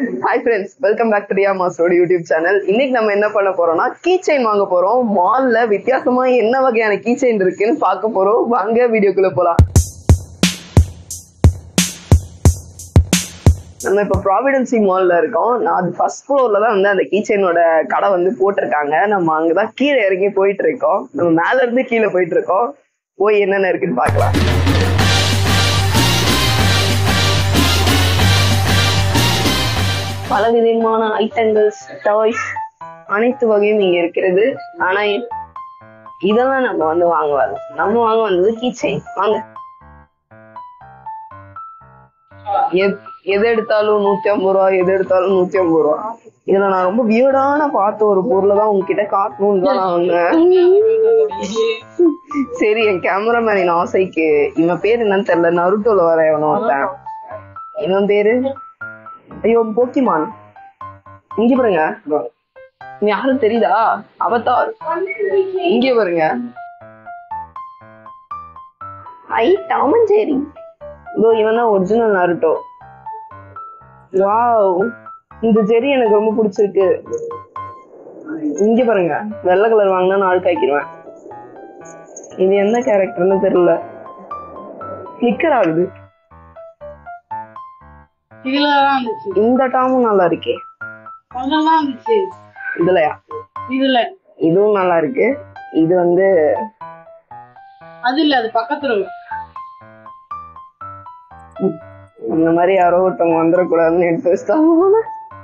Hi friends welcome back to Riya மாஸ்டரோட YouTube channel இன்னைக்கு நம்ம என்ன பண்ண போறோம்னா கீ செயின் வாங்க போறோம் மால்ல வித்தியாசமா என்ன வகையான கீ செயின் இருக்குன்னு பார்க்க போறோம் வாங்க வீடியோக்குள்ள போலாம் நம்ம இப்ப ப்ராவிடன்சி மால்ல இருக்கோம் நான் அது ஃபர்ஸ்ட் ஃப்ளோர்ல தான் வந்து அந்த கீ செயினோட கடை வந்து போட்டிருக்காங்க நம்ம அங்கதான் கீழே இறங்கி போயிட்டு இருக்கோம் நம்ம மேல இருந்து கீழே போயிட்டு இருக்கோம் போய் என்னென்ன இருக்குன்னு பார்க்கலாம் பல விதமான ஐட்டங்கள்ஸ் டாய்ஸ் அனைத்து வகையும் இங்க இருக்கிறது ஆனா இ- இதெல்லாம் நம்ம வந்து வாங்க வரோம் நம்ம வாங்க வந்தது கீ செயின் வாங்க எத்- எது எடுத்தாலும் நூத்தி ஐம்பது ரூபா எது எடுத்தாலும் நூத்தி ஐம்பது ரூபா இதுல நான் ரொம்ப வியர்டான பார்த்த ஒரு பொருளை தான் உங்ககிட்ட காட்டணும்னு தான் நான் வந்தேன் சரி என் கேமராமேனின் ஆசைக்கு இவன் பேர் என்னன்னு தெரியல நருட்டோல வர எவனோ ஒருத்தன் இவன் பேரு ஐயோ போக்கிமான் இங்க பாருங்க இவன் யாரும் தெரியுதா அவதார் இங்க பாருங்க ஐ டாமன் ஜெரி இதோ இவன் தான் ஒரிஜினல் நருட்டோ வாவ் இந்த ஜெரி எனக்கு ரொம்ப பிடிச்சிருக்கு இங்க பாருங்க வெள்ளை கலர் வாங்கினா நான் காய்க்கிருவேன் இது என்ன கேரக்டர்னு தெரியல ஃபிளிக்கர் ஆகுது இதுலதான் இருந்துச்சு இந்த டாமும் நல்லா இருக்கே அதெல்லாம் இருந்துச்சு இதுலயா இதுல இதுவும் நல்லா இருக்கு இது வந்து அது இல்ல அது பக்கத்துல இந்த மாதிரி யாரோ ஒருத்தவங்க வந்துடக்கூடாதுன்னு எடுத்து வச்சுட்டாங்க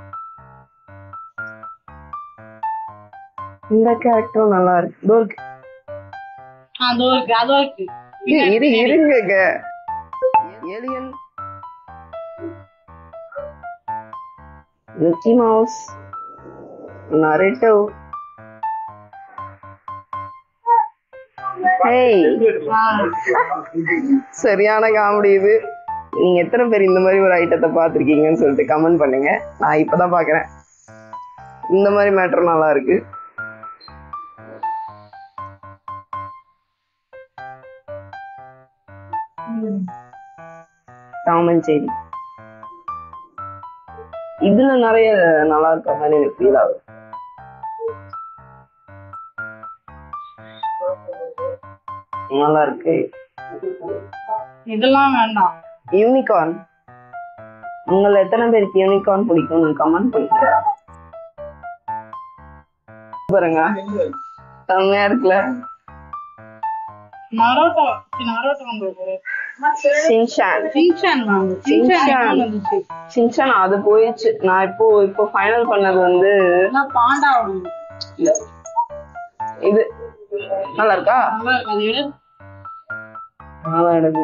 இந்த கேரக்டரும் நல்லா இருக்கு இதோ இருக்கு அதோ இருக்கு அதோ இருக்கு ஏய், இரு இருங்க alien Mickey Mouse Naruto hey சரியான காமெடி இது நீங்க எத்தனை பேர் இந்த மாதிரி ஒரு ஐட்டத்தை பார்த்திருக்கீங்கன்னு சொல்லிட்டு கமெண்ட் பண்ணுங்க நான் இப்பதான் பாக்குறேன் இந்த மாதிரி மேட்டர் நல்லா இருக்கு டாம் அண்ட் ஜெரி இதுல நிறைய நல்லா இருக்க மாதிரி எனக்கு ஃபீல் ஆகுது நல்லா இருக்கு இதெல்லாம் வேண்டாம் யூனிகார்ன் உங்களை எத்தனை பேருக்கு யூனிகார்ன் பிடிக்கும்னு கமெண்ட் பண்ணுங்க பாருங்க செம்மையா இருக்குல்ல நரோட்டோ நரோட்டோ வந்து சின்சான் சிங்சான் வாங்க சிங்சான். சிங்சான் வந்துச்சு சின்சான் அது போயிடுச்சு நான் இப்போ இப்போ ஃபைனல் பண்ணது வந்து நான் பாண்டா வாங்க இது நல்லா இருக்கா நல்லா இருக்கு அது எடு நல்லா இருக்கு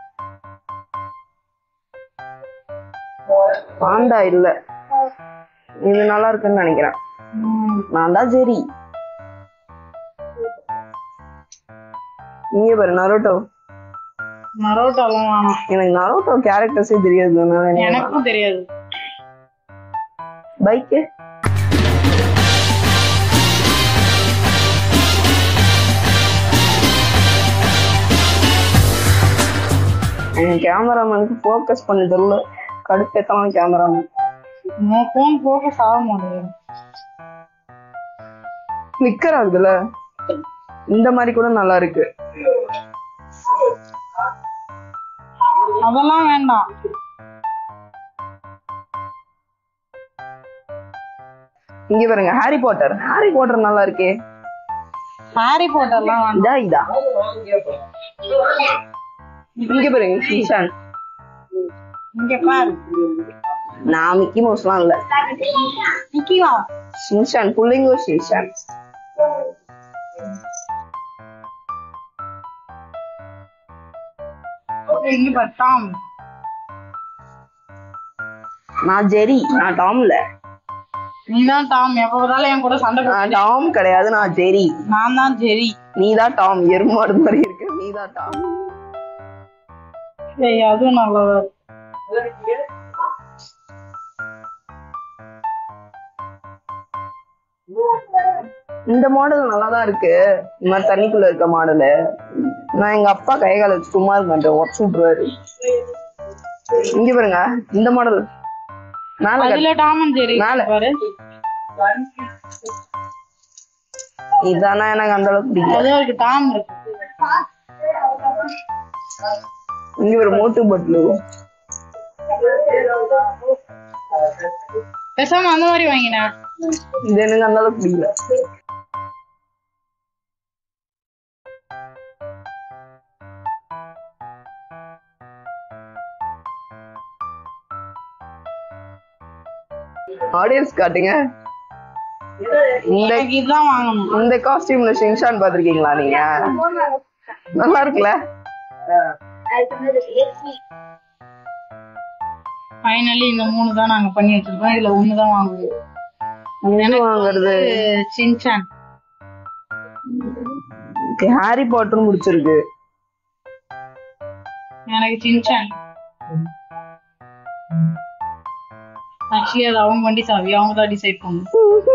பாண்டா இல்ல இது நல்லா இருக்குன்னு நினைக்கிறேன் நான் தான் ஜெரி நீங்க பாரு நரோட்டோ நரோட்டோ எல்லாம் வேணாம் எனக்கு நரோட்டோ கேரக்டர்ஸே தெரியாது எனக்கும் தெரியாது பைக்கு என் கேமராமேனுக்கு ஃபோக்கஸ் பண்ணி தெரியல கடுப்பேத்தான் கேமராமேன் உன் போன் போக்கஸ் ஆக மாட்டேங்குது நிக்கர் ஆகுதுல இந்த மாதிரி கூட நல்லா இருக்கு அதெல்லாம் வேண்டாம் இங்க பாருங்க ஹாரி பாட்டர் ஹாரி பாட்டர் நல்லா இருக்கே ஹாரி போட்டர்லாம் வேண்டாம் இதா இதா இங்க பாருங்க ஷிஷான் இங்க பாரு நான் மிக்கி மவுஸ்லாம் இல்ல நிக்கிவா ஷின்சான் புள்ளிங்கோ ஷின்சான் இங்க பாரு டாம் நான் ஜெரி நான் டாம்ல நீதான் டாம் எப்ப பார்த்தாலும் என் கூட சண்டை போட்டு நான் டாம் கிடையாது நான் ஜெரி நான் தான் ஜெரி நீ தான் டாம் எருமாடு மாதிரி இருக்கு நீ தான் டாம் ஏய் அதுவும் நல்லா இந்த மாடல் நல்லா தான் இருக்கு இந்த மாதிரி தண்ணிக்குள்ள இருக்க மாடலு நான் எங்க அப்பா கை கால வச்சு சும்மா இருக்க மாட்டேன் உடச்சு விட்டுருவாரு இங்க பாருங்க இந்த மாடல் மேல கட்டு. அதுல டாமன் ஜெரி மேல. பாரு இதானா எனக்கு அந்த அளவுக்கு பிடிக்கல அதுவும் இருக்கு டாம் இருக்கு இங்க ஒரு மோட்டு பட்லு பேசாம அந்த மாதிரி வாங்கினேன் இது எனக்கு அந்த அளவுக்கு பிடிக்கல ஆடியன்ஸ் காட்டுங்க இந்த எனக்கு இதுதான் வாங்கணும் இந்த காஸ்டியூம்ல ஷிங்ஷான் பாத்திருக்கீங்களா நீங்க நல்லா இருக்குல்ல ஃபைனலி இந்த மூணு தான் நாங்க பண்ணி வச்சிருக்கோம் இதுல ஒண்ணு தான் வாங்குவோம் என்ன வாங்குறது சின்சான் ஹாரி பாட்டர் முடிச்சிருக்கு எனக்கு சின்சான் ஆக்சுவலி அது அவங்க வண்டி சாவி அவங்க தான் டிசைட் பண்ணும்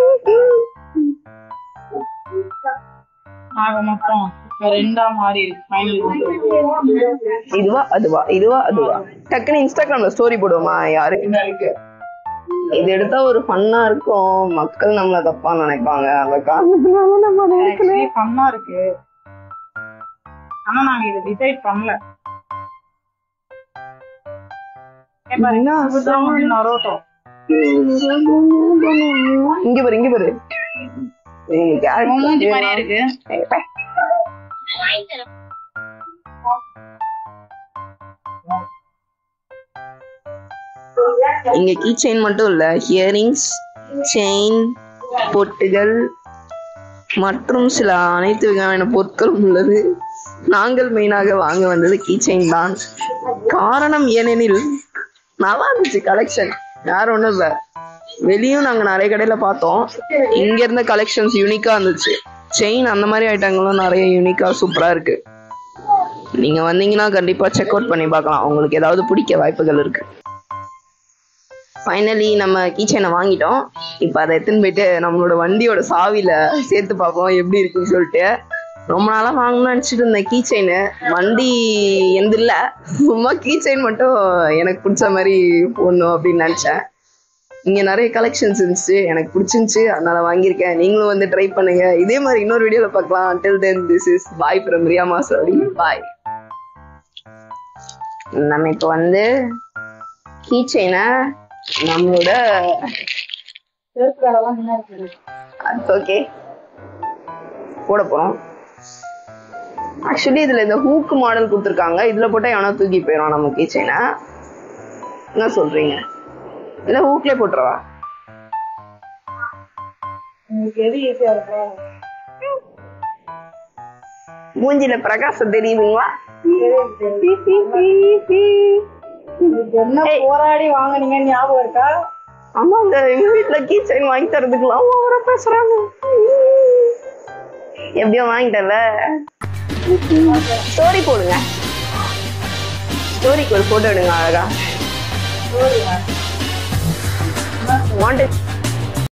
ஆக மொத்தம் இப்ப ரெண்டா மாறி இருக்கு ஃபைனல் இதுவா அதுவா இதுவா அதுவா டக்குன்னு இன்ஸ்டாகிராம்ல ஸ்டோரி போடுவோமா யாரு இது எடுத்தா ஒரு ஃபன்னா இருக்கும் மக்கள் நம்மள தப்பா நினைப்பாங்க அந்த காரணத்தினால நம்ம நினைக்கல ஆக்சுவலி ஃபன்னா இருக்கு ஆனா நாங்க இதை டிசைட் பண்ணல நரோட்டோ இங்க பாரு இங்க பாரு நீங்க character மூஞ்சி மாதிரியே இருக்கு ஏய், பே. இங்க கீ செயின் மட்டும் இல்ல ஹியரிங்ஸ் செயின் பொட்டுகள் மற்றும் சில அனைத்து வகையான பொருட்களும் உள்ளது நாங்கள் மெயினாக வாங்க வந்தது கீ செயின் தான் காரணம் ஏனெனில் நல்லா இருந்துச்சு கலெக்ஷன் வேற ஒண்ணும் இல்ல வெளியும் நாங்க நிறைய கடையில பார்த்தோம் இங்க இருந்த கலெக்ஷன்ஸ் யூனிக்கா இருந்துச்சு செயின் அந்த மாதிரி ஐட்டங்களும் நிறைய யூனிக்கா சூப்பரா இருக்கு நீங்க வந்தீங்கன்னா கண்டிப்பா செக் அவுட் பண்ணி பார்க்கலாம் உங்களுக்கு ஏதாவது பிடிக்க வாய்ப்புகள் இருக்கு ஃபைனலி நம்ம கீச்சனை வாங்கிட்டோம் இப்போ அதை எடுத்துன்னு போயிட்டு நம்மளோட வண்டியோட சாவியில சேர்த்து பார்ப்போம் எப்படி இருக்குன்னு சொல்லிட்டு ரொம்ப நாளா வாங்கணும்னு நினச்சிட்டு இருந்தேன் கீ செயின் வண்டி எந்த இல்லை சும்மா கீ செயின் மட்டும் எனக்கு பிடிச்ச மாதிரி போடணும் அப்படின்னு நினச்சேன் இங்க நிறைய கலெக்ஷன்ஸ் இருந்துச்சு எனக்கு பிடிச்சிருந்துச்சு அதனால வாங்கியிருக்கேன் நீங்களும் வந்து ட்ரை பண்ணுங்க இதே மாதிரி இன்னொரு வீடியோல பார்க்கலாம் till then this is bye from Riya மாசோடி பாய் நம்ம இப்போ வந்து கீ செயினை நம்மளோட ஓகே போட போறோம் ஆக்சுவலி இதுல இந்த ஹூக் மாடல் கொடுத்துருக்காங்க இதுல போட்டா எவனா தூக்கி போயிடும் நம்ம கீ செயினை என்ன சொல்றீங்க இல்ல ஹூக்லயே போட்டுறவா மூஞ்சில பிரகாசம் தெரியுதுங்களா என்ன போராடி வாங்குனீங்க ஞாபகம் இருக்கா ஆமாங்க எங்க வீட்டுல கீ செயின் வாங்கி தரதுக்குலாம் ஓவரா பேசுறாங்க எப்படியோ வாங்கிட்டல ஸ்டோரி போடுங்க ஸ்டோரிக்கு ஒரு போட்டோ எடுங்க அழகா வாண்டட்